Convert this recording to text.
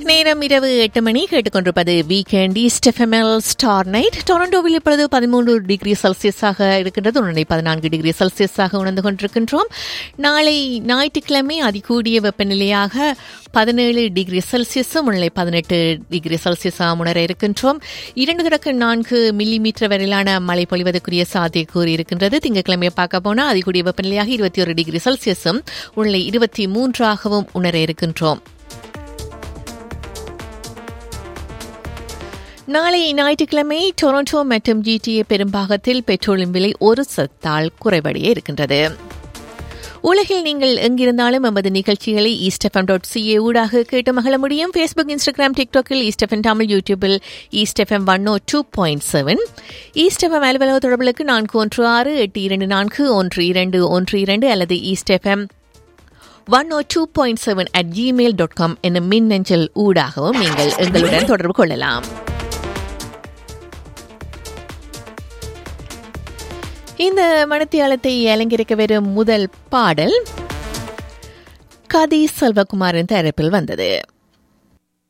நேரம் இரவு எட்டு மணி கேட்டுக்கொண்டிருப்பது வீக்கெண்ட் ஈஸ்ட் எஃப்எம்எல் ஸ்டார் நைட் டொரண்டோவில் இப்பொழுது பதிமூன்று டிகிரி செல்சியஸாக இருக்கின்றது உடனே பதினான்கு டிகிரி செல்சியஸாக உணர்ந்து கொண்டிருக்கின்றோம் நாளை ஞாயிற்றுக்கிழமை அதிகூடிய வெப்பநிலையாக பதினேழு டிகிரி செல்சியஸும் உடனே பதினெட்டு டிகிரி செல்சியஸாக உணர இருக்கின்றோம் இரண்டு தொடக்க நான்கு மில்லி மீட்டர் வரையிலான மழை பொழிவதற்குரிய சாத்தியக்கூறு இருக்கின்றது திங்கட்கிழமையை பார்க்க போனால் அதிகூடிய வெப்பநிலையாக இருபத்தி ஒரு டிகிரி செல்சியஸும் உடனே இருபத்தி மூன்றாகவும் உணர இருக்கின்றோம் நாளை ஞாயிற்றுக்கிழமை டொரண்டோ மற்றும் ஜிடிஏ பெரும்பாகத்தில் பெட்ரோலின் விலை ஒரு சத்தால் குறைவடைய இருக்கின்றது உலகில் நீங்கள் எங்கிருந்தாலும் எமது நிகழ்ச்சிகளை ஈஸ்டெஃபம் டாட் சிஏ ஊடாக கேட்டு மகள முடியும் ஃபேஸ்புக் இன்ஸ்டாகிராம் டிக்டாக்கில் ஈஸ்டெஃபன் தமிழ் யூடியூபில் East FM one o two point seven East FM அலுவலக தொடர்புகளுக்கு நான்கு ஒன்று ஆறு எட்டு இரண்டு நான்கு ஒன்று இரண்டு ஒன்று இரண்டு அல்லது East FM one o two point seven at Gmail dot com என்னும் மின்னஞ்சல் ஊடாகவும் நீங்கள் எங்களுடன் தொடர்பு கொள்ளலாம் இந்த மனத்தியாலத்தை அலங்கரிக்க வரும் முதல் பாடல் கதி செல்வகுமாரின் தரப்பில் வந்தது